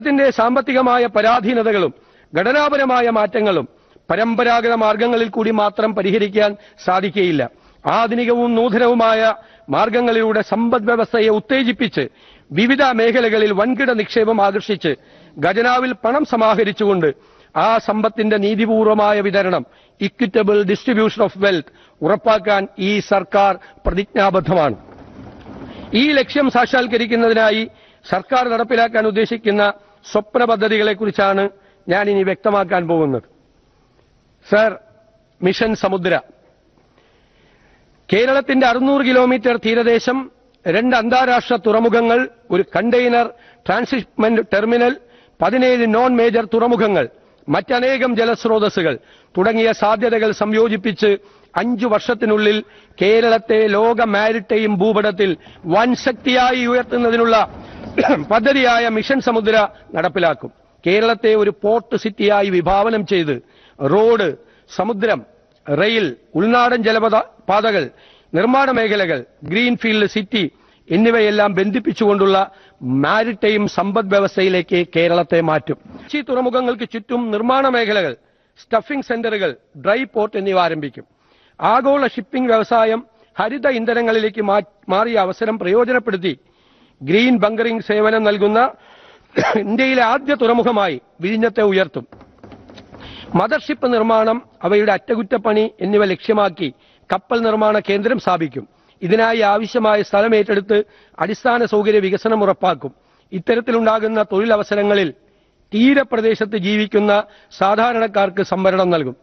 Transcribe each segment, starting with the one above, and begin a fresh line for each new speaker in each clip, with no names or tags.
ത്തിന്റെ സാമ്പത്തികമായ പരാധീനതകളും ഘടനാപരമായ മാറ്റങ്ങളും പരമ്പരാഗത മാർഗങ്ങളിൽ കൂടി മാത്രം പരിഹരിക്കാൻ സാധിക്കുകയില്ല ആധുനികവും നൂതനവുമായ മാർഗങ്ങളിലൂടെ സമ്പദ് വ്യവസ്ഥയെ ഉത്തേജിപ്പിച്ച് വിവിധ മേഖലകളിൽ വൻകിട നിക്ഷേപം ആകർഷിച്ച് ഖജനാവിൽ പണം സമാഹരിച്ചുകൊണ്ട് ആ സമ്പത്തിന്റെ നീതിപൂർവമായ വിതരണം ഇക്വിറ്റബിൾ ഡിസ്ട്രിബ്യൂഷൻ ഓഫ് വെൽത്ത് ഉറപ്പാക്കാൻ ഈ സർക്കാർ പ്രതിജ്ഞാബദ്ധമാണ് ഈ ലക്ഷ്യം സാക്ഷാത്കരിക്കുന്നതിനായി സർക്കാർ നടപ്പിലാക്കാൻ ഉദ്ദേശിക്കുന്ന സ്വപ്ന പദ്ധതികളെക്കുറിച്ചാണ് ഞാൻ ഇനി വ്യക്തമാക്കാൻ പോകുന്നത് സർ മിഷൻ സമുദ്ര കേരളത്തിന്റെ അറുന്നൂറ് കിലോമീറ്റർ തീരദേശം രണ്ട് അന്താരാഷ്ട്ര തുറമുഖങ്ങൾ ഒരു കണ്ടെയ്നർ ട്രാൻസിറ്റ്മെന്റ് ടെർമിനൽ പതിനേഴ് നോൺ മേജർ തുറമുഖങ്ങൾ മറ്റനേകം ജലസ്രോതസ്സുകൾ തുടങ്ങിയ സാധ്യതകൾ സംയോജിപ്പിച്ച് അഞ്ചു വർഷത്തിനുള്ളിൽ കേരളത്തെ ലോക മാരിടൈം ഭൂപടത്തിൽ വൻ ശക്തിയായി ഉയർത്തുന്നതിനുള്ള പദ്ധതിയായ മിഷൻ സമുദ്ര നടപ്പിലാക്കും കേരളത്തെ ഒരു പോർട്ട് സിറ്റിയായി വിഭാവനം ചെയ്ത് റോഡ് സമുദ്രം റെയിൽ ഉൾനാടൻ ജലപഥ പാതകൾ നിർമ്മാണ മേഖലകൾ ഗ്രീൻഫീൽഡ് സിറ്റി എന്നിവയെല്ലാം ബന്ധിപ്പിച്ചുകൊണ്ടുള്ള മാരിടൈം സമ്പദ് വ്യവസ്ഥയിലേക്ക് കേരളത്തെ മാറ്റും കൊച്ചി തുറമുഖങ്ങൾക്ക് ചുറ്റും നിർമ്മാണ മേഖലകൾ സ്റ്റഫിംഗ് സെന്ററുകൾ ഡ്രൈ പോർട്ട് എന്നിവ ആരംഭിക്കും ആഗോള ഷിപ്പിംഗ് വ്യവസായം ഹരിത ഇന്ധനങ്ങളിലേക്ക് മാ- മാറിയ അവസരം പ്രയോജനപ്പെടുത്തി ഗ്രീൻ ബങ്കറിംഗ് സേവനം നൽകുന്ന ഇന്ത്യയിലെ ആദ്യ തുറമുഖമായി വിഴിഞ്ഞത്തെ ഉയർത്തും മദർഷിപ്പ് നിർമ്മാണം അവയുടെ അറ്റകുറ്റപ്പണി എന്നിവ ലക്ഷ്യമാക്കി കപ്പൽ നിർമ്മാണ കേന്ദ്രം സ്ഥാപിക്കും ഇതിനായി ആവശ്യമായ സ്ഥലം ഏറ്റെടുത്ത് അടിസ്ഥാന സൗകര്യ വികസനം ഉറപ്പാക്കും ഇത്തരത്തിലുണ്ടാകുന്ന തൊഴിലവസരങ്ങളിൽ തീരപ്രദേശത്ത് ജീവിക്കുന്ന സാധാരണക്കാർക്ക് സംവരണം നൽകും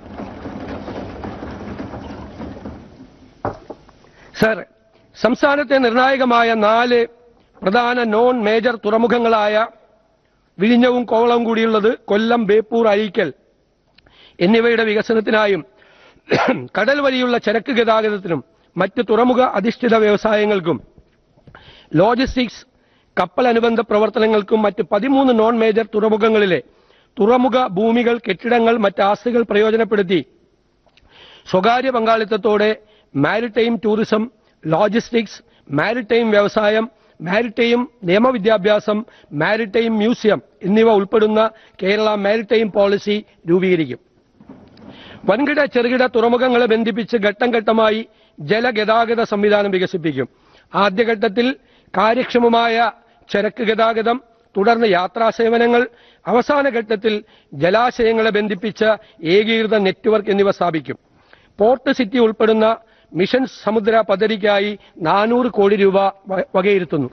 സർ സംസ്ഥാനത്തെ നിർണായകമായ നാല് പ്രധാന നോൺ മേജർ തുറമുഖങ്ങളായ വിഴിഞ്ഞവും കോവളവും കൂടിയുള്ളത് കൊല്ലം ബേപ്പൂർ അഴീക്കൽ എന്നിവയുടെ വികസനത്തിനായും കടൽ വഴിയുള്ള ചരക്ക് ഗതാഗതത്തിനും മറ്റ് തുറമുഖ അധിഷ്ഠിത വ്യവസായങ്ങൾക്കും ലോജിസ്റ്റിക്സ് കപ്പൽ അനുബന്ധ പ്രവർത്തനങ്ങൾക്കും മറ്റ് പതിമൂന്ന് നോൺ മേജർ തുറമുഖങ്ങളിലെ തുറമുഖ ഭൂമികൾ കെട്ടിടങ്ങൾ മറ്റ് ആസ്തികൾ പ്രയോജനപ്പെടുത്തി സ്വകാര്യ പങ്കാളിത്തത്തോടെ മാരിടൈം ടൂറിസം ലോജിസ്റ്റിക്സ് മാരിടൈം വ്യവസായം മാരിടൈം നിയമവിദ്യാഭ്യാസം മാരിടൈം മ്യൂസിയം എന്നിവ ഉൾപ്പെടുന്ന കേരള മാരിടൈം പോളിസി രൂപീകരിക്കും വൻകിട ചെറുകിട തുറമുഖങ്ങളെ ബന്ധിപ്പിച്ച് ഘട്ടം ഘട്ടമായി ജലഗതാഗത സംവിധാനം വികസിപ്പിക്കും ആദ്യഘട്ടത്തിൽ കാര്യക്ഷമമായ ചരക്ക് ഗതാഗതം തുടർന്ന് യാത്രാ സേവനങ്ങൾ അവസാന ഘട്ടത്തിൽ ജലാശയങ്ങളെ ബന്ധിപ്പിച്ച ഏകീകൃത നെറ്റ്വർക്ക് എന്നിവ സ്ഥാപിക്കും പോർട്ട് സിറ്റി ഉൾപ്പെടുന്ന മിഷൻ സമുദ്ര പദ്ധതിക്കായി നാനൂറ് കോടി രൂപ വ- വകയിരുത്തുന്നു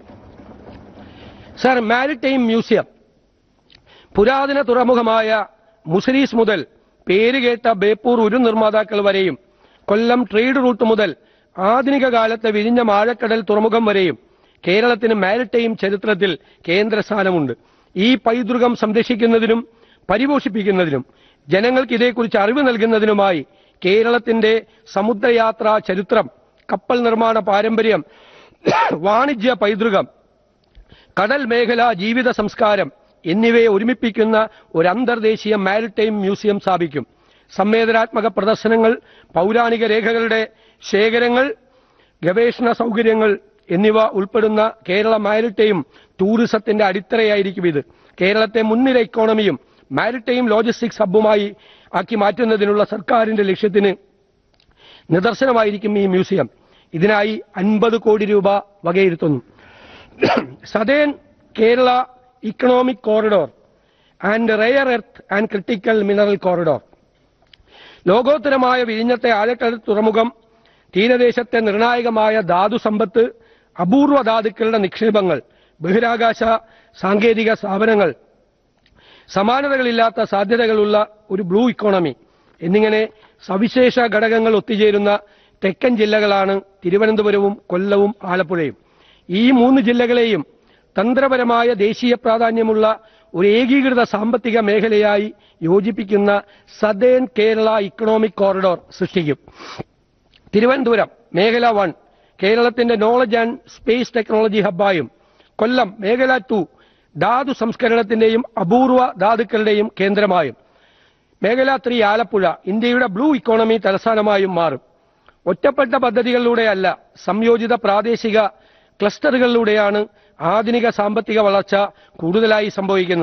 സർ മാരിടൈം മ്യൂസിയം പുരാതന തുറമുഖമായ മുസരീസ് മുതൽ പേരുകേട്ട ബേപ്പൂർ ഉരു നിർമ്മാതാക്കൾ വരെയും കൊല്ലം ട്രേഡ് റൂട്ട് മുതൽ ആധുനിക കാലത്തെ വിരിഞ്ഞ ആഴക്കടൽ തുറമുഖം വരെയും കേരളത്തിന് മാരിടൈം ചരിത്രത്തിൽ കേന്ദ്ര സ്ഥാനമുണ്ട് ഈ പൈതൃകം സംരക്ഷിക്കുന്നതിനും പരിപോഷിപ്പിക്കുന്നതിനും ജനങ്ങൾക്ക് ഇതേക്കുറിച്ച് അറിവ് നൽകുന്നതിനുമായി കേരളത്തിന്റെ സമുദ്രയാത്രാ ചരിത്രം കപ്പൽ നിർമ്മാണ പാരമ്പര്യം വാണിജ്യ പൈതൃകം കടൽ മേഖല ജീവിത സംസ്കാരം എന്നിവയെ ഒരുമിപ്പിക്കുന്ന ഒരു അന്തർദേശീയ മാരിടൈം മ്യൂസിയം സ്ഥാപിക്കും സംവേദനാത്മക പ്രദർശനങ്ങൾ പൗരാണിക രേഖകളുടെ ശേഖരങ്ങൾ ഗവേഷണ സൗകര്യങ്ങൾ എന്നിവ ഉൾപ്പെടുന്ന കേരള മാരിടൈം ടൂറിസത്തിന്റെ അടിത്തറയായിരിക്കും ഇത് കേരളത്തെ മുൻനിര ഇക്കോണമിയും മാരിടൈം ലോജിസ്റ്റിക്സ് ഹബ്ബുമായി ആക്കി മാറ്റുന്നതിനുള്ള സർക്കാരിന്റെ ലക്ഷ്യത്തിന് നിദർശനമായിരിക്കും ഈ മ്യൂസിയം ഇതിനായി അൻപത് കോടി രൂപ വകയിരുത്തുന്നു southern Kerala economic corridor and rare earth and critical mineral corridor ലോകോത്തരമായ വിഴിഞ്ഞത്തെ ആഴക്കടൽ തുറമുഖം തീരദേശത്തെ നിർണായകമായ ധാതു സമ്പത്ത് അപൂർവ ധാതുക്കളുടെ നിക്ഷേപങ്ങൾ ബഹിരാകാശ സാങ്കേതിക സ്ഥാപനങ്ങൾ സമാനതകളില്ലാത്ത സാധ്യതകളുള്ള ഒരു ബ്ലൂ ഇക്കോണമി എന്നിങ്ങനെ സവിശേഷ ഘടകങ്ങൾ ഒത്തുചേരുന്ന തെക്കൻ ജില്ലകളാണ് തിരുവനന്തപുരവും കൊല്ലവും ആലപ്പുഴയും ഈ മൂന്ന് ജില്ലകളെയും തന്ത്രപരമായ ദേശീയ പ്രാധാന്യമുള്ള ഒരു ഏകീകൃത സാമ്പത്തിക മേഖലയായി യോജിപ്പിക്കുന്ന സദേൺ കേരള ഇക്കണോമിക് കോറിഡോർ സൃഷ്ടിക്കും തിരുവനന്തപുരം മേഖല വൺ കേരളത്തിന്റെ നോളജ് ആൻഡ് സ്പേസ് ടെക്നോളജി ഹബ്ബായും കൊല്ലം മേഖല ടു ധാതു സംസ്കരണത്തിന്റെയും അപൂർവ ധാതുക്കളുടെയും കേന്ദ്രമായും മേഖല ത്രീ ആലപ്പുഴ ഇന്ത്യയുടെ ബ്ലൂ ഇക്കോണമി തലസ്ഥാനമായും മാറും ഒറ്റപ്പെട്ട പദ്ധതികളിലൂടെയല്ല സംയോജിത പ്രാദേശിക ക്ലസ്റ്ററുകളിലൂടെയാണ് ആധുനിക സാമ്പത്തിക വളർച്ച കൂടുതലായി സംഭവിക്കുന്നത്